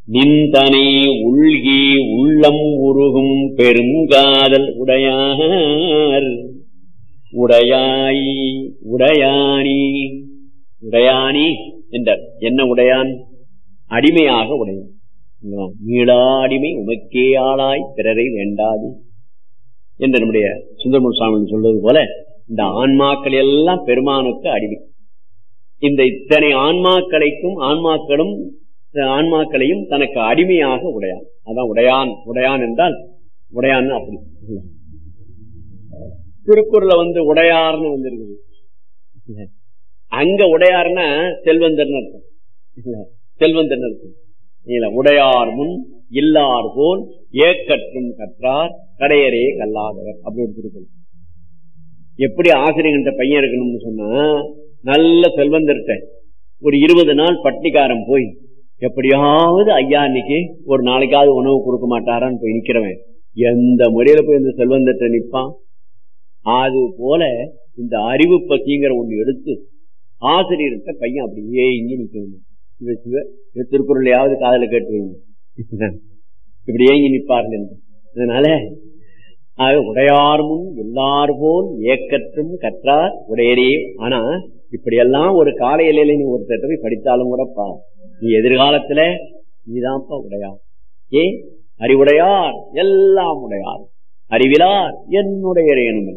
நின்றனை உள்கி உள்ளம் உருகும் பெருங்காதல் உடையார் உடையாய் உடையானி உடையானி என்றார் என்ன உடையான் அடிமையாக உடையான் மீளா அடிமை உமக்கே ஆளாய் பிறரை வேண்டாது என்று நம்முடைய சுந்தரமு சுவாமி சொல்வது போல இந்த ஆன்மாக்கள் எல்லாம் பெருமானுக்கு அடிமை இந்த இத்தனை ஆன்மாக்களைக்கும் ஆன்மாக்களும் ஆன்மாக்களையும் தனக்கு அடிமையாக உடையான் அதான் உடையான் உடையான் என்றால் உடையான் அப்படி திருக்குறள வந்து உடையார்னு வந்திருக்குது அங்க உடையார்னா செல்வந்தர் அர்த்தம் செல்வந்தர் அர்த்தம் உடையார் முன் இல்லார் போல் ஏக்கற்றும் கற்றார் கடையரே கல்லாதவர் அப்படி ஒரு திருக்குறள் எப்படி ஆசிரியர்கிட்ட பையன் இருக்கணும்னு சொன்னா நல்ல செல்வந்தர்கிட்ட ஒரு இருபது நாள் பட்டிக்காரன் போய் எப்படியாவது ஐயா இன்னைக்கு ஒரு நாளைக்காவது உணவு கொடுக்க மாட்டாரான்னு போய் நிக்கிறவன் எந்த முறையில போய் இந்த செல்வந்தர்கிட்ட நிற்பான் அது போல இந்த அறிவு பசிங்கிற ஒண்ணு எடுத்து ஆசிரியர்கிட்ட பையன் அப்படியே இங்கே நிக்கணும் திருக்குறளையாவது காதல கேட்டு வைங்க இப்படி ஏங்கி நிற்பார்கள் அதனால உடையார் முன் எல்லார் போல் ஏக்கற்றும் கற்றார் உடையரே ஆனா இப்படியெல்லாம் ஒரு கால இலையில நீ ஒருத்தர் போய் படித்தாலும் கூடப்பா நீ எதிர்காலத்துல நீதான்ப்பா உடையார் ஏ அறிவுடையார் எல்லாம் உடையார் அறிவிலார் என்னுடைய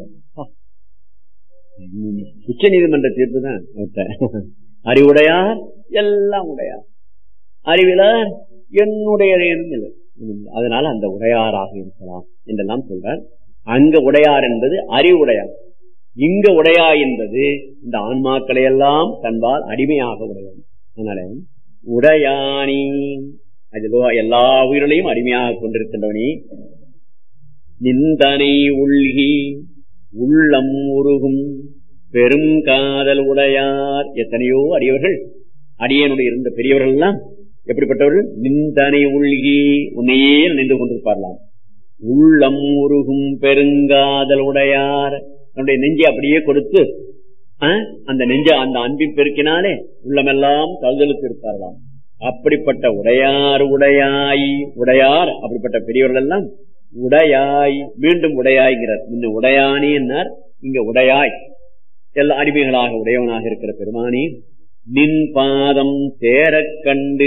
உச்ச நீதிமன்ற தீர்ப்பு தான் அறிவுடையார் எல்லாம் உடையார் அறிவிலார் என்னுடைய அதனால அந்த உடையாராக இருக்கலாம் என்றெல்லாம் சொல்றார் அங்க உடையார் என்பது அறிவுடையார் இங்க உடையா என்பது இந்த ஆன்மாக்களை எல்லாம் தன்பால் அடிமையாக உடையார் அதனால உடையானி அதிலோ எல்லா உயிர்களையும் அடிமையாக கொண்டிருக்கின்றவனி நிந்தனை உள்கி உள்ளம் உருகும் பெரும் காதல் உடையார் எத்தனையோ அடியவர்கள் அடியனுடைய இருந்த பெரியவர்கள் எல்லாம் எப்படிப்பட்டவர்கள் நிந்தனை உள்கி உன்னையே நின்று கொண்டிருப்பார்களாம் உள்ளம் உருகும் பெருங்காதல் உடையார் நம்முடைய நெஞ்சை அப்படியே கொடுத்து அந்த நெஞ்ச அந்த அன்பின் பெருக்கினாலே உள்ளமெல்லாம் கல்தலுக்கு இருப்பார்களாம் அப்படிப்பட்ட உடையார் உடையாய் உடையார் அப்படிப்பட்ட பெரியவர்கள் எல்லாம் உடையாய் மீண்டும் உடையாய்கிறார் இன்னும் உடையானி என்னார் இங்க உடையாய் எல்லா அடிமைகளாக உடையவனாக இருக்கிற பெருமானி நின் பாதம் சேரக் கண்டு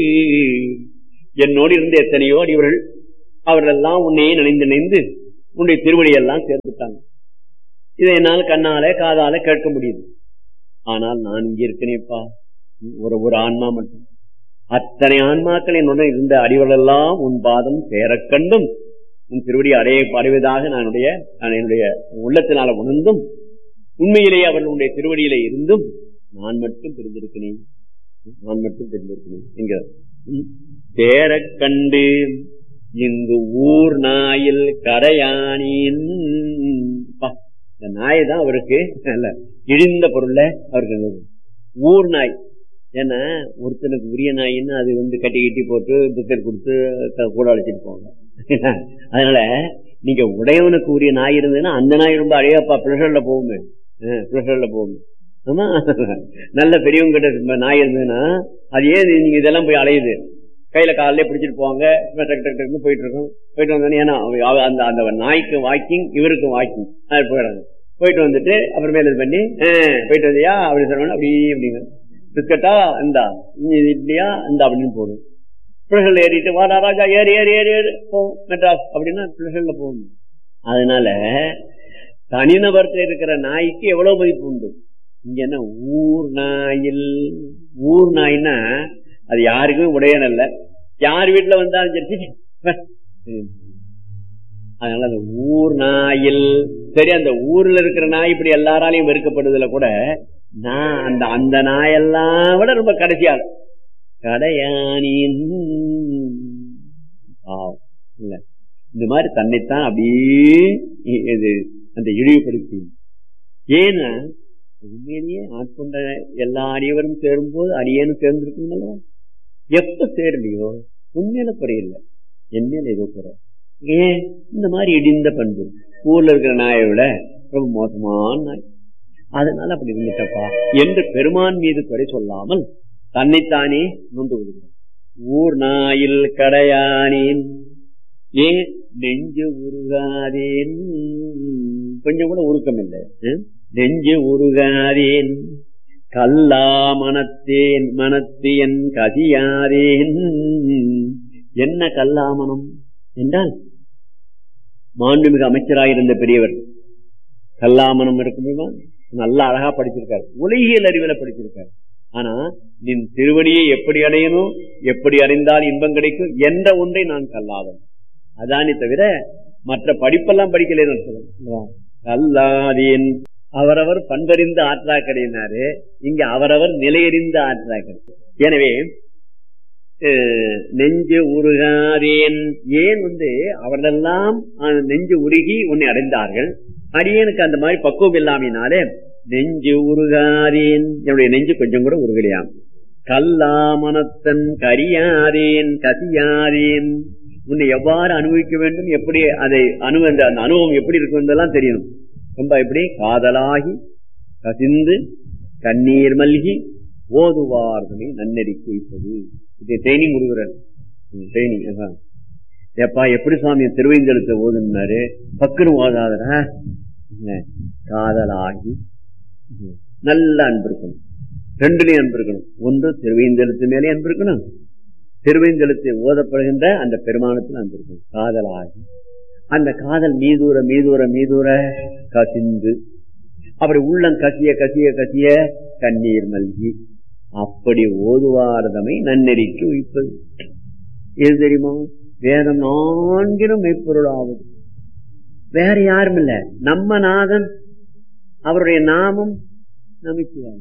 என்னோடு இருந்த எத்தனையோ அடிவர்கள் அவர்களெல்லாம் உன்னையே நினைந்து நினைந்து உன்னுடைய திருவடியெல்லாம் சேர்த்துட்டாங்க இதை என்னால் கண்ணால காதால கேட்க முடியுது ஆனால் நான் இங்க இருக்கனேப்பா ஒரு ஒரு ஆன்மா மட்டும் அத்தனை ஆன்மாக்கள் என்னுடன் இருந்த அடிவர்களெல்லாம் உன் பாதம் சேரக் கண்டும் உன் திருவடி அடைய அடைவதாக நான் என்னுடைய உள்ளத்தினால உணர்ந்தும் உண்மையிலேயே அவர்களுடைய திருவடியில இருந்தும் நான் மட்டும் தெரிந்திருக்கிறேன் நான் மட்டும் தெரிந்திருக்கிறேன் என்கிறார் சேரக் கண்டு இங்கு ஊர் நாயில் கரையானின் இந்த நாய் தான் அவருக்கு நல்ல இழிந்த பொருள்ல அவருக்கு ஊர் நாய் ஏன்னா ஒருத்தனுக்கு உரிய நாயின்னு அது வந்து கட்டி கட்டி போட்டு பிஸ்கட் கொடுத்து கூட அழைச்சிட்டு போவாங்க அதனால நீங்க உடையவனுக்கு உரிய நாய் இருந்ததுன்னா அந்த நாய் ரொம்ப அழையப்பா பிளஷர்ல போகுமே பிளஷர்ல போகுமே ஆமா நல்ல பெரியவங்க கிட்ட நாய் இருந்ததுன்னா அது ஏன் நீங்க இதெல்லாம் போய் அலையுது கையில காலிலே பிடிச்சிட்டு போவாங்க டக்கு டக்கு டக்கு போயிட்டு இருக்கோம் போயிட்டு வந்தோன்னே ஏன்னா அந்த அந்த நாய்க்கு வாக்கிங் இவருக்கும் வாக்கிங் அது போயிடுறாங்க போயிட்டு வந்துட்டு அப்புறமேல இது பண்ணி போயிட்டு வந்தியா அப்படி சொன்னோன்னா அப்படி அப்படிங்க பிஸ்கட்டா இந்தா இட்லியா இந்த அப்படின்னு போடும் பிள்ளைகள் ஏறிட்டு வாடா ராஜா ஏறி ஏறி ஏறி ஏறி போ மெட்ராஸ் அப்படின்னா பிள்ளைகள்ல போகணும் அதனால தனிநபர்கிட்ட இருக்கிற நாய்க்கு எவ்வளவு மதிப்பு உண்டு இங்க என்ன ஊர் நாயில் ஊர் நாய்னா அது யாருக்குமே உடையனல்ல யார் வீட்டுல வந்தாலும் சரி அதனால அந்த ஊர் நாயில் சரி அந்த ஊர்ல இருக்கிற நாய் இப்படி எல்லாராலையும் வெறுக்கப்படுதுல கூட நான் அந்த அந்த நாயெல்லாம் விட ரொம்ப கடைசியால் கடையானின் இல்ல இந்த மாதிரி தன்னைத்தான் அப்படியே இது அந்த இழிவுபடுத்தி ஏன்னா உண்மையிலேயே ஆட்கொண்ட எல்லா அடியவரும் சேரும்போது அடியேனும் சேர்ந்திருக்குங்களா எப்ப சேரலையோ உண்மையில குறையில்ல என் மேல ஏதோ குறை ஏன் இந்த மாதிரி இடிந்த பண்பு ஊர்ல இருக்கிற நாயை விட ரொம்ப மோசமான நாய் அதனால அப்படி இருந்துட்டப்பா என்று பெருமான் மீது குறை சொல்லாமல் தன்னைத்தானே நொந்து விடுகிறார் ஊர் நாயில் கடையானேன் ஏன் நெஞ்சு உருகாதேன் கொஞ்சம் கூட உருக்கம் இல்லை அஹ்? நெஞ்சு உருகாதேன் கல்லா மனத்தேன் மனத்து என் கதியாதேன் என்ன கல்லாமனம் என்றால் மாண்புமிகு அமைச்சராயிருந்த பெரியவர் கல்லாமனம் இருக்குமா நல்லா அழகா படிச்சிருக்காரு உலகியல் அறிவில படிச்சிருக்காரு ஆனா நின் திருவடியை எப்படி அடையணும் எப்படி அறிந்தால் இன்பம் கிடைக்கும் என்ற ஒன்றை நான் கல்லாதன் அதானே தவிர மற்ற படிப்பெல்லாம் படிக்கலைன்னு சொல்லுவேன் கல்லாதேன் அவரவர் பண்பறிந்த ஆற்றாக்கடையினாரு இங்க அவரவர் நிலையறிந்த ஆற்றாக்கடை எனவே அஹ், நெஞ்சு உருகாதேன் ஏன் வந்து அவர்களெல்லாம் அஹ், நெஞ்சு உருகி உன்னை அடைந்தார்கள் அடியனுக்கு அந்த மாதிரி பக்குவம் இல்லாமினாலே நெஞ்சு உருகாதேன் என்னுடைய நெஞ்சு கொஞ்சம் கூட உருகலையாம் கல்லாமனத்தன் கரியாதேன் கசியாதேன் உன்னை எவ்வாறு அனுபவிக்க வேண்டும் எப்படி அதை அனு அந்த அந்த அனுபவம் எப்படி இருக்கும் என்பதெல்லாம் தெரியணும் ரொம்ப எப்படி காதலாகி கசிந்து கண்ணீர் மல்கி ஓதுவார்களை நன்னெறி குவிப்பது இது ட்ரைனிங் கொடுக்குறாரு ட்ரைனிங் ஏப்பா எப்படி சுவாமி திருவைந்தெழுத்த ஓதுனாரு பக்குன்னு ஓதாதடா என்ன, காதலாகி நல்ல அன்பு இருக்கணும் ரெண்டுலயும் அன்பு இருக்கணும் ஒன்று திருவைந்தெழுத்து மேலே அன்பு இருக்கணும் திருவைந்தெழுத்து ஓதப்படுகின்ற அந்த பெருமானத்தில் அன்பு இருக்கணும் காதலாகி அந்த காதல் மீதூர மீதூர மீதூர கசிந்து அப்படி உள்ளம் கசிய கசிய கசிய கண்ணீர் மல்கி அப்படி ஓதுவாரதமை நன்னெறிக்கு வைப்பது எது தெரியுமா வேதம் நான்கிலும் மெய்ப்பொருள் ஆகுது வேற யாரும் இல்ல நம்ம நாதன் அவருடைய நாமம் நமச்சிவாயம்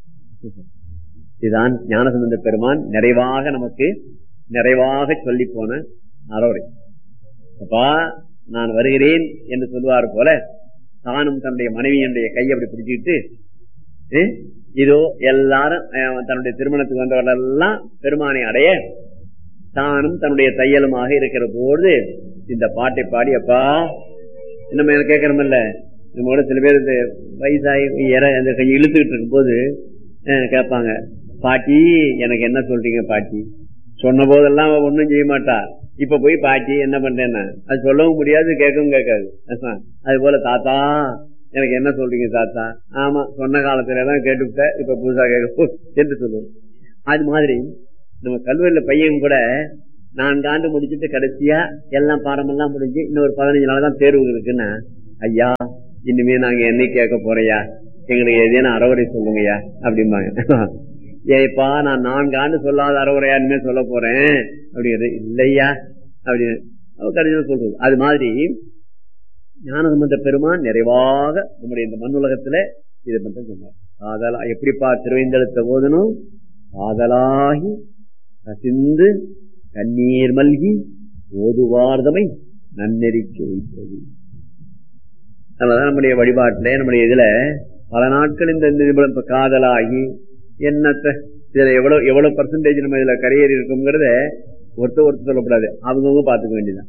இதுதான் ஞானசம்பந்த பெருமான் நிறைவாக நமக்கு நிறைவாக சொல்லி போன அறவுரை அப்பா நான் வருகிறேன் என்று சொல்லுவார் போல தானும் தன்னுடைய மனைவியினுடைய கையை அப்படி பிடிச்சிட்டு "ஏ, இதோ எல்லாரும் அஹ், தன்னுடைய திருமணத்துக்கு வந்தவர்கள் எல்லாம் பெருமானை அடைய தானும் தன்னுடைய தையலுமாக இருக்கிற போது இந்த பாட்டை பாடி அப்பா நம்ம என்ன கேட்கறோமில்ல நம்ம கூட சில பேர் இந்த வயசாகி இற அந்த கொஞ்சம் இழுத்துக்கிட்டு இருக்கும்போது அஹ், கேட்பாங்க பாட்டி எனக்கு என்ன சொல்றீங்க பாட்டி சொன்ன போதெல்லாம் அவ ஒண்ணும் செய்ய மாட்டா இப்ப போய் பாட்டி என்ன பண்றேன்னா அது சொல்லவும் முடியாது கேட்கவும் கேட்காது அதான். அது போல தாத்தா எனக்கு என்ன சொல்றீங்க தாத்தா ஆமா சொன்ன காலத்துல எல்லாம் கேட்டுவிட்ட இப்ப புதுசா கேட்க என்று சொல்லுவோம் அது மாதிரி நம்ம கல்லூரியில பையன் கூட நான்கு ஆண்டு முடிச்சுட்டு கடைசியா எல்லாம் பாடமெல்லாம் முடிஞ்சு இன்னும் ஒரு பதினஞ்சு நாள் தான் தேர்வு இருக்குன்னா ஐயா இனிமே நாங்க என்னை கேட்க போறையா எங்களுக்கு எதேனும் அறவுரை சொல்லுங்கய்யா அப்படிம்பாங்க ஏப்பா நான் நான்கு ஆண்டு சொல்லாத அறவுரையா இனிமே சொல்ல போறேன் அப்படிங்கிறது இல்லையா அப்படின்னு அவ கடைசியில் சொல்றது அது மாதிரி ஞானசம்பந்த பெருமான் நிறைவாக நம்முடைய இந்த மண்ணுலகத்துல இதை மட்டும் சொன்னார் காதலா எப்படிப்பா திருவைந்தெழுத்த ஓதணும் காதலாகி கசிந்து கண்ணீர் மல்கி ஓதுவார்தமை நன்னெறிக்கு வைப்பது அதனாலதான் நம்முடைய வழிபாட்டுல நம்முடைய இதுல பல நாட்கள் இந்த இந்த இது இப்ப காதலாகி என்னத்த இதுல எவ்வளவு எவ்வளவு பர்சன்டேஜ் நம்ம இதுல கரையேறி இருக்குங்கிறத ஒருத்தர் ஒருத்தர் சொல்லக்கூடாது அவங்கவுங்க பாத்துக்க வேண்டியதான்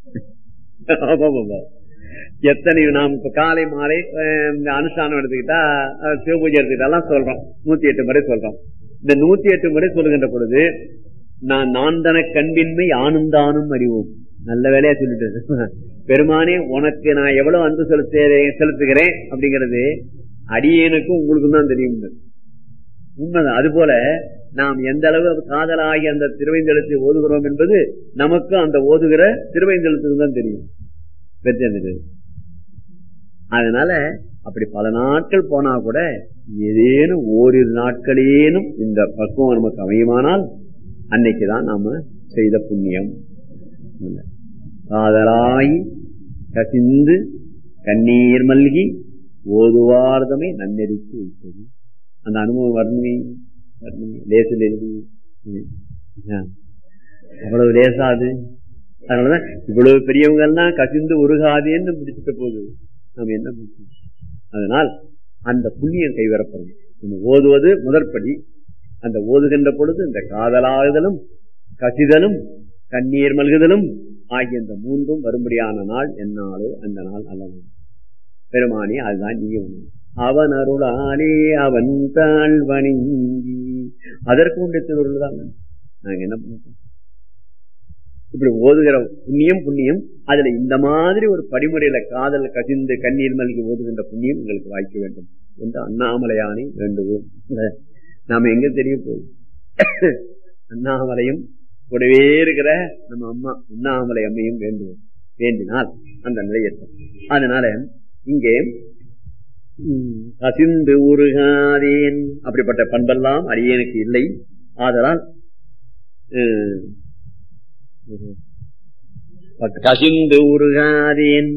ஆமா, ஆமா. எத்தனை நாம் இப்ப காலை மாலை அஹ், இந்த அனுஷ்டானம் எடுத்துக்கிட்டா அஹ், சிவபூஜை எடுத்துக்கிட்டாலாம் சொல்றோம் நூத்தி எட்டு முறை சொல்றோம் இந்த நூத்தி எட்டு முறை சொல்லுகின்ற பொழுது நான் நான் தன கண்பின்மை ஆனந்தானும் அறிவோம் நல்ல வேலையா சொல்லிட்டு பெருமானே உனக்கு நான் எவ்வளவு அன்பு செலுத்துகிறேன் செலுத்துகிறேன் அப்படிங்கிறது அடியேனுக்கும் உங்களுக்கும் தான் தெரியும் உண்மைதான் அதுபோல நாம் எந்த அளவு காதலாகி அந்த திருவைந்தெழுத்தை ஓதுகிறோம் என்பது நமக்கு அந்த ஓதுகிற திருவைந்தெழுத்துக்கு தான் தெரியும் பெற்றது அதனால அப்படி பல நாட்கள் போனா கூட ஏதேனும் ஓரிரு நாட்களேனும் இந்த பக்குவம் நமக்கு அமையுமானால் அன்னைக்குதான் நாம செய்த புண்ணியம் காதலாய் கசிந்து கண்ணீர் மல்கி ஓதுவார்தமை நன்னெறிக்கு வைத்தது அந்த அனுபவம் வர்ணி வர்ணி லேசில் எழுதி அவ்வளவு லேசாது அதனாலதான் இவ்வளவு பெரியவங்க எல்லாம் கசிந்து உருகாதேன்னு முடிச்சுட்ட போது நாம் என்ன பண்ணணும்? அதனால் அந்த புண்ணியம் கைவரப்படும் நம்ம ஓதுவது முதற்படி அந்த ஓதுகின்ற பொழுது இந்த காதலாகுதலும் கசிதலும் கண்ணீர் மல்குதலும் ஆகிய இந்த மூன்றும் வரும்படியான நாள் என்னாலோ அந்த நாள் அல்லவன் பெருமானி அதுதான் நீ அவன் அருளாலே அவன் தாழ் வணங்கி அதற்கு உண்டு திருவருள் தான் நாங்க என்ன பண்ண இப்படி ஓதுகிற புண்ணியம் புண்ணியம் அதுல இந்த மாதிரி ஒரு படிமுறையில காதல் கசிந்து கண்ணீர் மல்கி ஓதுகின்ற புண்ணியம் எங்களுக்கு வாய்க்க வேண்டும் என்று அண்ணாமலையானை வேண்டுவோம் நாம எங்க தெரிய போகுது அண்ணாமலையும் கூடவே இருக்கிற நம்ம அம்மா அண்ணாமலை அம்மையும் வேண்டுவோம் வேண்டினால் அந்த நிலை ஏற்படும் அதனால இங்கே கசிந்து உருகாதேன் அப்படிப்பட்ட பண்பெல்லாம் அடியனுக்கு இல்லை ஆதலால் கசிந்து உருகாதேன்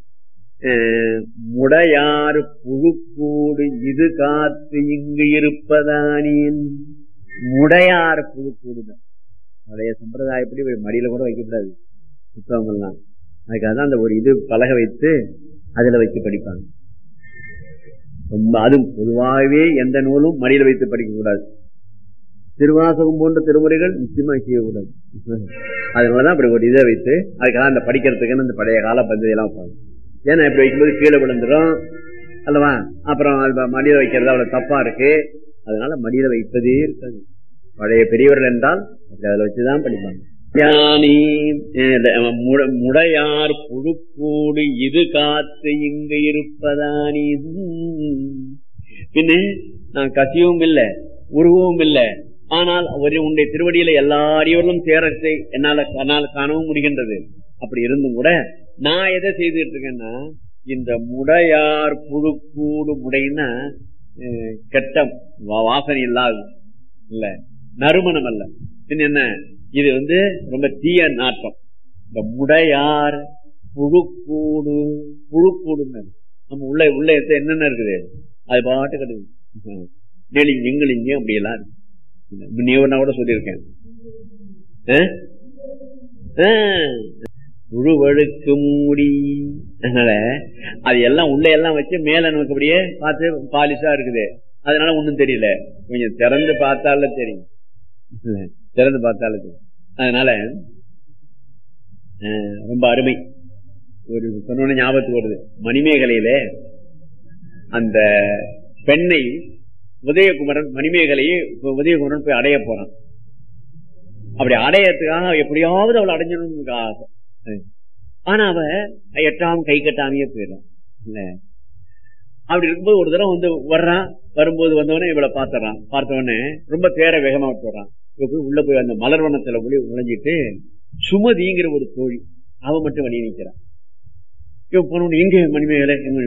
முடையாறு புழுக்கூடு இது காத்து இங்கு இருப்பதானேன் முடையாறு புழுக்கூடுதான் பழைய சம்பிரதாயப்படி மடியில கூட வைக்கக்கூடாது புத்தகங்கள்லாம் அதுக்காக தான் அந்த ஒரு இது பலக வைத்து அதுல வச்சு படிப்பாங்க ரொம்ப அதுவும் பொதுவாகவே எந்த நூலும் மடியில வைத்து படிக்க கூடாது திருவாசகம் போன்ற திருமுறைகள் நிச்சயமா செய்யக்கூடாது அதனாலதான் அப்படி ஒரு இதை வைத்து அதுக்காக அந்த படிக்கிறதுக்குன்னு இந்த பழைய கால பந்ததியெல்லாம் வைப்பாங்க ஏன்னா இப்படி வைக்கும்போது கீழே விழுந்துடும் அல்லவா அப்புறம் மடியில வைக்கிறது அவ்வளவு தப்பா இருக்கு அதனால மடியில வைப்பதே இருக்காது பழைய பெரியவர்கள் என்றால் அதுல வச்சுதான் படிப்பாங்க முடையார் புழுக்கூடு இது காத்து இங்கு இருப்பதானி பின்ன நான் கசியவும் இல்லை உருவவும் இல்லை ஆனால் ஒரு உன்னுடைய திருவடியில எல்லா அடியோர்களும் சேரத்தை என்னால என்னால் காணவும் முடிகின்றது அப்படி இருந்தும் கூட நான் எதை செய்துட்டு இருக்கேன்னா இந்த முடையார் புழுக்கூடு முடைன்னா கெட்ட வாசனை இல்லாது இல்ல நறுமணம் அல்ல பின் என்ன இது வந்து ரொம்ப தீய நாட்டம் இந்த முடையார் புழுக்கூடு புழுக்கூடு நம்ம உள்ள உள்ள என்னென்ன இருக்குது அது பாட்டு கிடையாது நெளிங்க எங்களிங்க அப்படி எல்லாம் இருக்கு நீ ஒன்னா கூட சொல்லியிருக்கேன் புழுவழுக்கு மூடி அதனால அது எல்லாம் உள்ள எல்லாம் வச்சு மேல நமக்கு அப்படியே பார்த்து பாலிஷா இருக்குது அதனால ஒண்ணும் தெரியல கொஞ்சம் திறந்து பார்த்தால தெரியும் திறந்து பார்த்தால தெரியும் அதனால ரொம்ப அருமை ஒரு சொன்ன ஞாபகத்துக்கு வருது மணிமேகலையில அந்த பெண்ணை உதயகுமரன் மணிமேகலையை உதயகுமரன் போய் அடைய போறான் அப்படி அடையறதுக்காக எப்படியாவது அவளை அடைஞ்சிடணும் ஆசை ஆனா அவ எட்டாம் கை கட்டாமையே போயிடும் இல்ல அப்படி இருக்கும்போது ஒரு தடவை வந்து வர்றான் வரும்போது வந்தவொடனே இவளை பார்த்துறான் பார்த்தவொடனே ரொம்ப தேர வேகமா விட்டுறான் போய் உள்ள போய் அந்த மலர் வனத்துல போய் நுழைஞ்சிட்டு சுமதிங்கிற ஒரு தோழி அவ மட்டும் வழி நிற்கிறான் போன எங்க மணிமேகலை எங்க